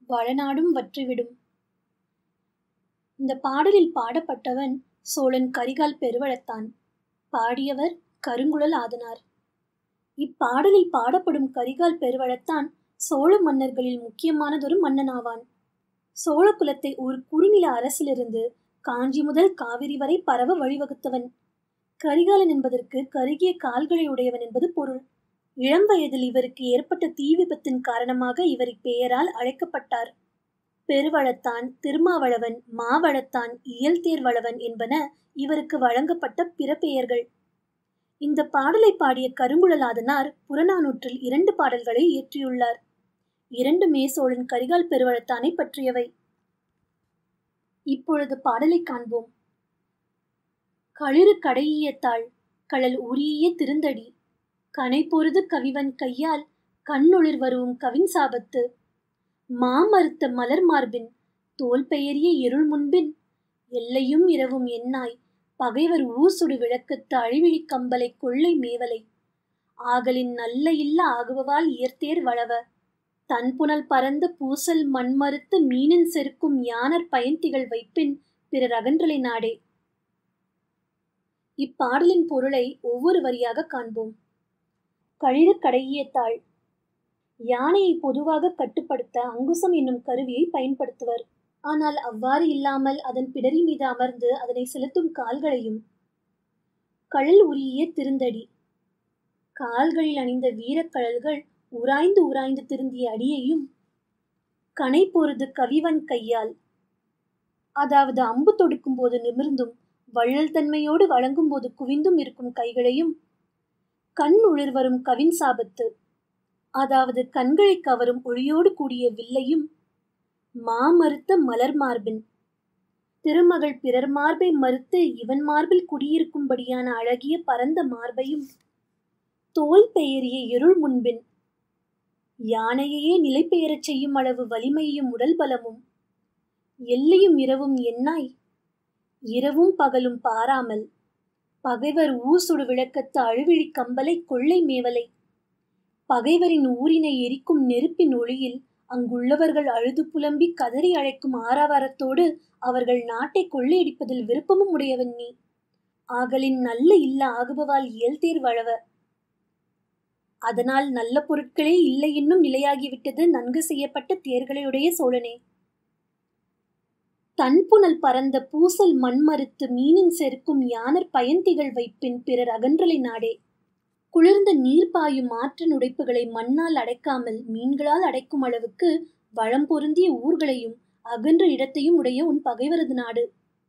வளநாடும் வற்றிவிடும் இந்த பாடலில் பாடப்பட்டவன் சோழன் கரிகால் பெருவளத்தான் பாடியவர் கருங்குழல் ஆதனார் இப்பாடலில் பாடப்படும் கரிகால் பெருவளத்தான் சோழ மன்னர்களில் முக்கியமானதொரு மன்னனாவான் சோழ குலத்தை ஒரு குறுநில அரசிலிருந்து காஞ்சி முதல் காவிரி வரை பரவ வழிவகுத்தவன் கரிகாலன் என்பதற்கு கருகிய கால்களை உடையவன் என்பது பொருள் இளம் வயதில் இவருக்கு ஏற்பட்ட தீ விபத்தின் காரணமாக இவர் இப்பெயரால் அழைக்கப்பட்டார் பெருவளத்தான் திருமாவளவன் மாவளத்தான் இயல்தேர் வளவன் என்பன இவருக்கு வழங்கப்பட்ட பிற பெயர்கள் இந்த பாடலை பாடிய கருங்குழலாதனார் புறநானூற்றில் இரண்டு பாடல்களை இயற்றியுள்ளார் இரண்டுமே சோழன் கரிகால் பெருவளத்தானை பற்றியவை இப்பொழுது பாடலை காண்போம் களிறு கடையியத்தாள் கழல் உரிய திருந்தடி கனை பொருது கவிவன் கையால் கண்ணொளிர் வருவும் கவின் சாபத்து மாமறுத்த மலர் மார்பின் தோல் பெயரிய இருள் முன்பின் எல்லையும் இரவும் எண்ணாய் பகைவர் ஊசுடு விளக்கத்து அழிவிழி கம்பலை கொள்ளை மேவலை ஆகலின் நல்ல இல்ல ஆகுபவால் இயற்தேர் வளவ தன்புணல் பறந்த பூசல் மண்மறுத்து மீனின் செருக்கும் யானர் பயன்திகள் வைப்பின் பிறர் அகன்றலை நாடே இப்பாடலின் பொருளை ஒவ்வொரு வரியாக காண்போம் கழிறு கடையியத்தாள் யானையை பொதுவாக கட்டுப்படுத்த அங்குசம் என்னும் கருவியை பயன்படுத்துவர் ஆனால் அவ்வாறு இல்லாமல் அதன் பிடரி மீது அமர்ந்து அதனை செலுத்தும் கால்களையும் கழல் உரிய திருந்தடி கால்களில் அணிந்த வீரக்கழல்கள் உராய்ந்து உராய்ந்து திருந்திய அடியையும் கனை பொருது கவிவன் கையால் அதாவது அம்பு தொடுக்கும் போது நிமிர்ந்தும் வள்ளல் தன்மையோடு வழங்கும் போது குவிந்தும் இருக்கும் கைகளையும் கண் உளிர் வரும் கவின் சாபத்து அதாவது கண்களை கவரும் ஒளியோடு கூடிய வில்லையும் மாமறுத்த மலர் மார்பின் திருமகள் பிறர் மார்பை மறுத்து இவன் மார்பில் குடியிருக்கும்படியான அழகிய பரந்த மார்பையும் தோல் பெயரிய இருள் முன்பின் யானையையே நிலை பெயரச் செய்யும் அளவு வலிமையும் உடல் பலமும் எல்லையும் இரவும் எண்ணாய் இரவும் பகலும் பாராமல் பகைவர் ஊசுடு விளக்கத்து அழுவிழி கம்பலை கொள்ளை மேவலை பகைவரின் ஊரினை எரிக்கும் நெருப்பின் ஒளியில் அங்குள்ளவர்கள் அழுது புலம்பி கதறி அழைக்கும் ஆரவாரத்தோடு அவர்கள் நாட்டை கொள்ளையடிப்பதில் விருப்பமும் உடையவன் நீ ஆகலின் நல்ல இல்ல ஆகுபவால் இயல்தேர் வளவ அதனால் நல்ல பொருட்களே இல்லை என்னும் நிலையாகிவிட்டது நன்கு செய்யப்பட்ட தேர்களையுடைய சோழனே தன்புணல் பறந்த பூசல் மண்மறுத்து மீனின் செருக்கும் யானர் பயன்திகள் வைப்பின் பிறர் அகன்றலை நாடே குளிர்ந்த நீர் பாயும் ஆற்று நுடைப்புகளை மண்ணால் அடைக்காமல் மீன்களால் அடைக்கும் அளவுக்கு வளம் பொருந்திய ஊர்களையும் அகன்ற இடத்தையும் உடைய உன் பகைவரது நாடு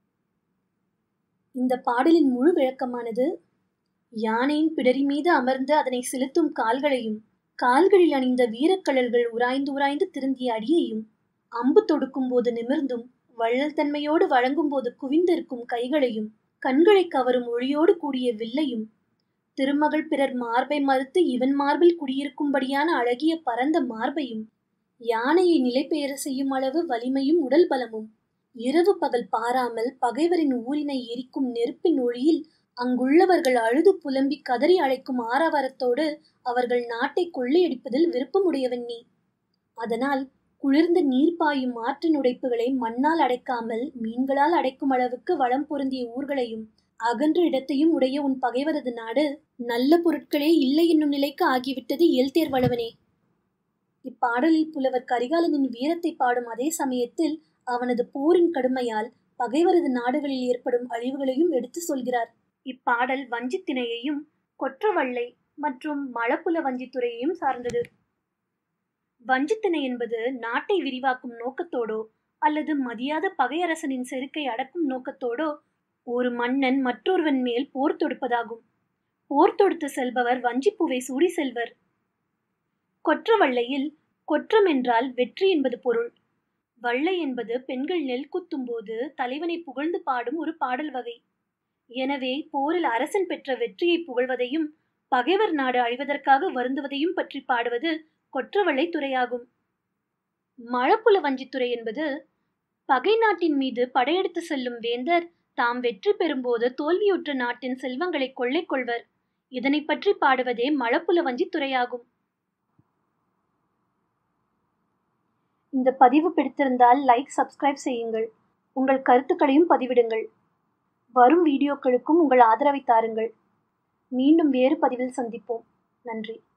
இந்த பாடலின் முழு விளக்கமானது யானையின் பிடரி மீது அமர்ந்து அதனை செலுத்தும் கால்களையும் கால்களில் அணிந்த வீரக்கழல்கள் உராய்ந்து உராய்ந்து திருந்திய அடியையும் அம்பு தொடுக்கும் போது நிமிர்ந்தும் வள்ளல் தன்மையோடு வழங்கும் போது குவிந்திருக்கும் கைகளையும் கண்களை கவரும் ஒளியோடு கூடிய வில்லையும் திருமகள் பிறர் மார்பை மறுத்து இவன் மார்பில் குடியிருக்கும்படியான அழகிய பரந்த மார்பையும் யானையை நிலைபெயர செய்யும் அளவு வலிமையும் உடல் பலமும் இரவு பகல் பாராமல் பகைவரின் ஊரினை எரிக்கும் நெருப்பின் ஒளியில் அங்குள்ளவர்கள் அழுது புலம்பி கதறி அழைக்கும் ஆரவாரத்தோடு அவர்கள் நாட்டை கொள்ளையடிப்பதில் விருப்பமுடையவன் நீ அதனால் குளிர்ந்த நீர் பாயும் ஆற்று நுடைப்புகளை மண்ணால் அடைக்காமல் மீன்களால் அடைக்கும் அளவுக்கு வளம் பொருந்திய ஊர்களையும் அகன்ற இடத்தையும் உடைய உன் பகைவரது நாடு நல்ல பொருட்களே இல்லை என்னும் நிலைக்கு ஆகிவிட்டது இயல்தேர் வளவனே இப்பாடலில் புலவர் கரிகாலனின் வீரத்தை பாடும் அதே சமயத்தில் அவனது போரின் கடுமையால் பகைவரது நாடுகளில் ஏற்படும் அழிவுகளையும் எடுத்து சொல்கிறார் இப்பாடல் வஞ்சித்திணையையும் கொற்றவள்ளை மற்றும் மலப்புல வஞ்சித்துறையையும் சார்ந்தது வஞ்சித்திணை என்பது நாட்டை விரிவாக்கும் நோக்கத்தோடோ அல்லது மதியாத பகையரசனின் செருக்கை அடக்கும் நோக்கத்தோடோ ஒரு மன்னன் மற்றொருவன் மேல் போர் தொடுப்பதாகும் போர் தொடுத்து செல்பவர் வஞ்சிப்பூவை சூடி செல்வர் கொற்றவள்ளையில் கொற்றம் என்றால் வெற்றி என்பது பொருள் வள்ளை என்பது பெண்கள் நெல் குத்தும் போது தலைவனை புகழ்ந்து பாடும் ஒரு பாடல் வகை எனவே போரில் அரசன் பெற்ற வெற்றியை புகழ்வதையும் பகைவர் நாடு அழிவதற்காக வருந்துவதையும் பற்றி பாடுவது கொற்றவள்ளை துறையாகும் மழப்புல வஞ்சித்துறை என்பது பகை நாட்டின் மீது படையெடுத்து செல்லும் வேந்தர் தாம் வெற்றி பெறும்போது தோல்வியுற்ற நாட்டின் செல்வங்களை கொள்ளை கொள்வர் இதனை பற்றி பாடுவதே மழப்புல வஞ்சித்துறையாகும் இந்த பதிவு பிடித்திருந்தால் லைக் சப்ஸ்கிரைப் செய்யுங்கள் உங்கள் கருத்துக்களையும் பதிவிடுங்கள் வரும் வீடியோக்களுக்கும் உங்கள் ஆதரவை தாருங்கள் மீண்டும் வேறு பதிவில் சந்திப்போம் நன்றி